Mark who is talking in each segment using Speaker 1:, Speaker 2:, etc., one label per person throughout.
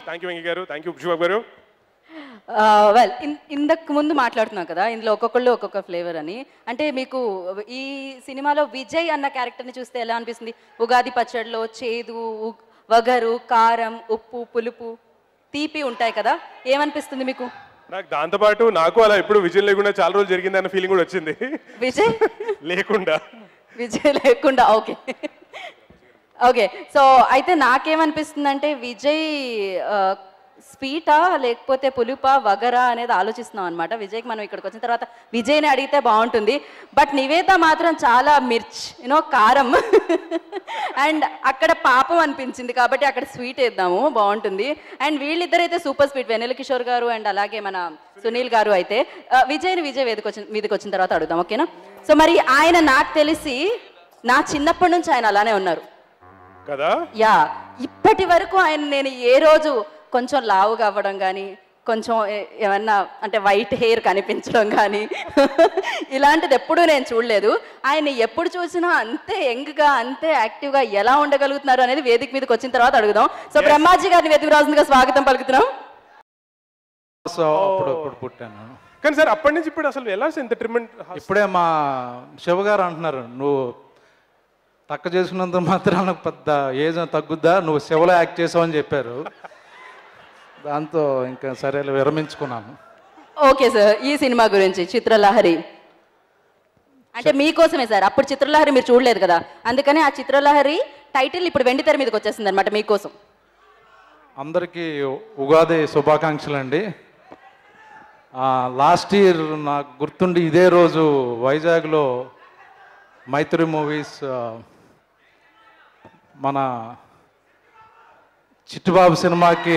Speaker 1: Thank you Venkaiah గారు thank you Siva Babu గారు
Speaker 2: well ఇంతకు ముందు మాట్లాడుతున్నాం కదా ఇందులో ఒక్కొక్కళ్ళు ఒక్కొక్క ఫ్లేవర్ అని అంటే మీకు ఈ సినిమాలో విజయ్ అన్న క్యారెక్టర్ని చూస్తే ఎలా అనిపిస్తుంది ఉగాది పచ్చడిలో చేదు ఉ- వగరు కారం ఉప్పు పులుపు తీపి ఉంటాయి కదా ఏమనిపిస్తుంది మీకు
Speaker 1: నాకు దాంతోపాటు నాకు అలా ఎప్పుడు విజయం లేకుండా చాలా రోజులు జరిగింది అన్న ఫీలింగ్ కూడా వచ్చింది
Speaker 2: విజయ్
Speaker 1: లేకుండా
Speaker 2: విజయ్ లేకుండా ఓకే ఓకే సో అయితే నాకేమనిపిస్తుంది అంటే విజయ్ ఆ, స్వీటా లేకపోతే పులుపా వగరా అనేది ఆలోచిస్తున్నాం అనమాట విజయ్కి మనం ఇక్కడికి వచ్చిన తర్వాత విజయ్ని అడిగితే బాగుంటుంది బట్ నివేద మాత్రం చాలా మిర్చ్ యూనో కారం అండ్ అక్కడ పాపం అనిపించింది కాబట్టి అక్కడ స్వీట్ వేద్దాము బాగుంటుంది అండ్ వీళ్ళిద్దరైతే super sweet Vennela Kishore garu and అలాగే మన సునీల్ గారు అయితే ఆ, విజయ్ని విజయ్ వేదిక వచ్చిన మీదకి వచ్చిన తర్వాత అడుగుదాం ఓకేనా సో మరి ఆయన నాకు తెలిసి నా చిన్నప్పటి నుంచి ఆయన అలానే ఉన్నారు
Speaker 1: కదా
Speaker 2: యా ఇప్పటి వరకు ఆయన నేను ఏ రోజు కొంచెం లావుగా అవ్వడం కానీ కొంచెం ఏ- ఏమన్నా అంటే వైట్ హెయిర్ కనిపించడం కానీ ఇలాంటిది ఎప్పుడూ నేను చూడలేదు ఆయన ఎప్పుడు చూసినా అంతే యంగ్గా అంతే యాక్టివ్గా ఎలా ఉండగలుగుతున్నారు అనేది వేదిక మీదకి వచ్చిన తర్వాత అడుగుదాం సో బ్రహ్మాజీ గారిని వేదిక రాజుగా స్వాగతం పలుకుతున్నాం
Speaker 3: సో అప్పుడు అప్పుడు పుట్టాను
Speaker 1: కానీ సార్ అప్పటి నుంచి ఇప్పుడు అసలు ఎలా ఇంత ట్రిమెంట్
Speaker 3: ఇప్పుడే మా శివ గారు అంటున్నారు నువ్వు తక్క చేసుకున్నంత మాత్రాన పెద్ద ఏజ్ తగ్గుద్దా నువ్వు శివలో యాక్ట్ చేసావని చెప్పారు దాంతో ఇంకా సరే విరమించుకున్నాను
Speaker 2: ఓకే సార్ ఈ సినిమా గురించి చిత్రలహరి అంటే మీకోసమే సార్ అప్పుడు చిత్రలహరి మీరు చూడలేదు కదా అందుకని ఆ చిత్రలహరి టైటిల్ ఇప్పుడు వెండితెర మీదకి వచ్చేసింది అనమాట మీకోసం
Speaker 3: అందరికీ ఉగాది శుభాకాంక్షలు అండి లాస్ట్ ఇయర్ నాకు గుర్తుండి ఇదే రోజు వైజాగ్లో మైత్రి మూవీస్ మన చిట్టుబాబు సినిమాకి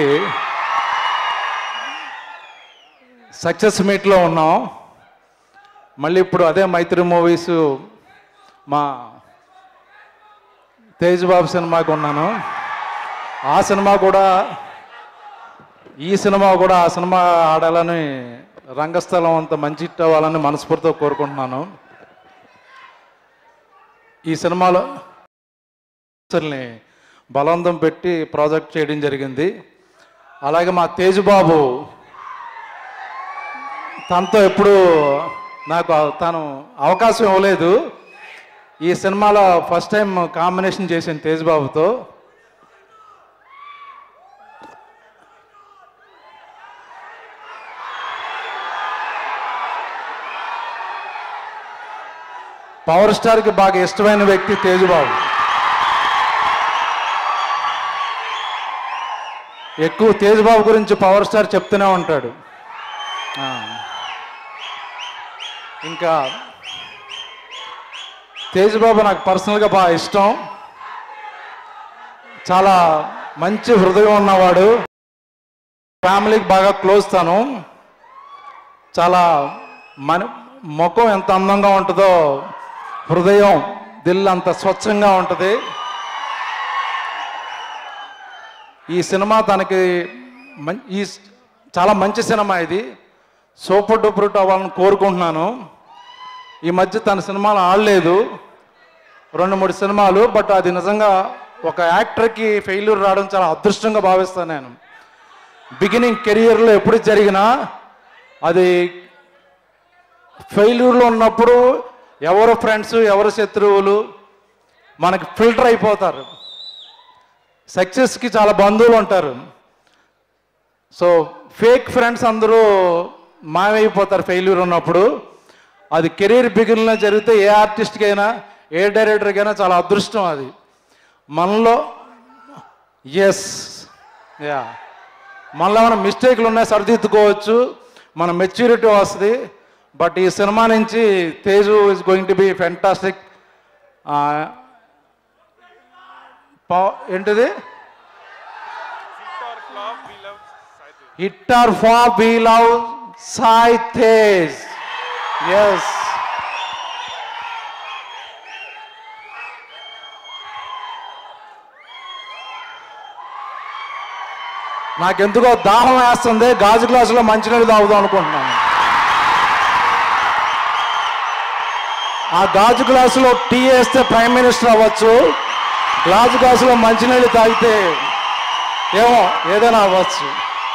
Speaker 3: సక్సెస్ మీట్లో ఉన్నాం మళ్ళీ ఇప్పుడు అదే మైత్రి మూవీస్ మా తేజ్ బాబు సినిమాకి ఉన్నాను ఆ సినిమా కూడా ఈ సినిమా కూడా ఆ సినిమా ఆడాలని రంగస్థలం అంత మంచి హిట్ అవ్వాలని మనస్ఫూర్తితో కోరుకుంటున్నాను ఈ సినిమాలో అసలుని బలవంతం పెట్టి ప్రాజెక్ట్ చేయడం జరిగింది అలాగే మా తేజ్ బాబు తనతో ఎప్పుడు నాకు తను అవకాశం ఇవ్వలేదు ఈ సినిమాలో ఫస్ట్ టైం కాంబినేషన్ చేసిన తేజ్ బాబుతో పవర్ స్టార్కి బాగా ఇష్టమైన వ్యక్తి తేజ్ బాబు ఎక్కువ తేజ్ బాబు గురించి పవర్ స్టార్ చెప్తూనే ఉంటాడు ఆ. ఇంకా తేజ్ బాబు నాకు పర్సనల్గా బాగా ఇష్టం చాలా మంచి హృదయం ఉన్నవాడు ఫ్యామిలీకి బాగా క్లోజ్ తను చాలా మన ముఖం ఎంత అందంగా ఉంటుందో హృదయం దిల్ అంత స్వచ్ఛంగా ఉంటుంది ఈ సినిమా తనకి మం- ఈ స్- చాలా మంచి సినిమా ఇది సూపర్ డూపర్ హిట్ అవ్వాలని కోరుకుంటున్నాను ఈ మధ్య తన సినిమాలు ఆడలేదు రెండు మూడు సినిమాలు బట్ అది నిజంగా ఒక యాక్టర్కి ఫెయిల్యూర్ రావడం చాలా అదృష్టంగా భావిస్తాను నేను బిగినింగ్ కెరియర్లో ఎప్పుడు జరిగినా అది ఫెయిల్యూర్లో ఉన్నప్పుడు ఎవరు ఫ్రెండ్స్ ఎవరు శత్రువులు మనకి ఫిల్టర్ అయిపోతారు సక్సెస్కి చాలా బంధువులు ఉంటారు సో ఫేక్ ఫ్రెండ్స్ అందరూ మాయమైపోతారు ఫెయిల్యూర్ ఉన్నప్పుడు అది కెరీర్ బిగిన్లో జరిగితే ఏ ఆర్టిస్ట్కి అయినా ఏ డైరెక్టర్కి అయినా చాలా అదృష్టం అది మనలో ఎస్ యా మనలో ఏమైనా మిస్టేక్లు ఉన్నాయి సరిదిద్దుకోవచ్చు మన మెచ్యూరిటీ వస్తుంది బట్ ఈ సినిమా నుంచి Teju is going to be fantastic ఏంటిది hit or far be love Sai Tej ఎస్ నాకెందుకో దాహం వేస్తుంది గాజు గ్లాసులో మంచినీళ్ళు తాగుదాం అనుకుంటున్నాను ఆ గాజు గ్లాసులో టీ వేస్తే ప్రైమ్ మినిస్టర్ అవ్వచ్చు గాజు గ్లాసులో మంచినీళ్ళు తాగితే ఏమో ఏదైనా అవ్వచ్చు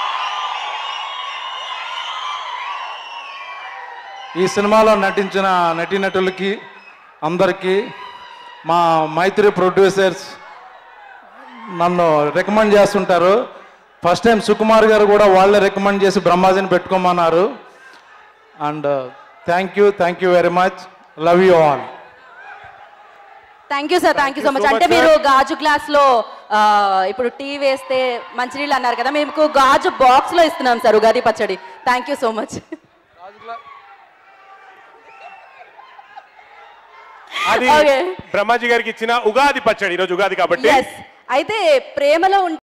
Speaker 3: ఈ సినిమాలో నటించిన నటీనటులకి అందరికీ మా మైత్రి ప్రొడ్యూసర్స్ నన్ను రికమెండ్ చేస్తుంటారు ఫస్ట్ టైం సుకుమార్ గారు కూడా వాళ్ళే రికమెండ్ చేసి బ్రహ్మాజీని పెట్టుకోమన్నారు and thank you thank you very much love you all
Speaker 2: thank you sir thank you so
Speaker 1: you
Speaker 2: much
Speaker 1: so
Speaker 2: అంటే
Speaker 1: much,
Speaker 2: మీరు గాజు గ్లాస్ లో ఆ, ఇప్పుడు టీ వేస్తే మంచినీళ్ళు అన్నారు కదా మేము గాజు బాక్స్ లో ఇస్తున్నాం సార్ ఉగాది పచ్చడి థ్యాంక్ యూ సో మచ్
Speaker 1: అది
Speaker 2: Okay.
Speaker 1: బ్రహ్మాజీ గారికి ఇచ్చిన ఉగాది పచ్చడి ఈరోజు ఉగాది కాబట్టి
Speaker 2: ఎస్ అయితే ప్రేమలో ఉంటే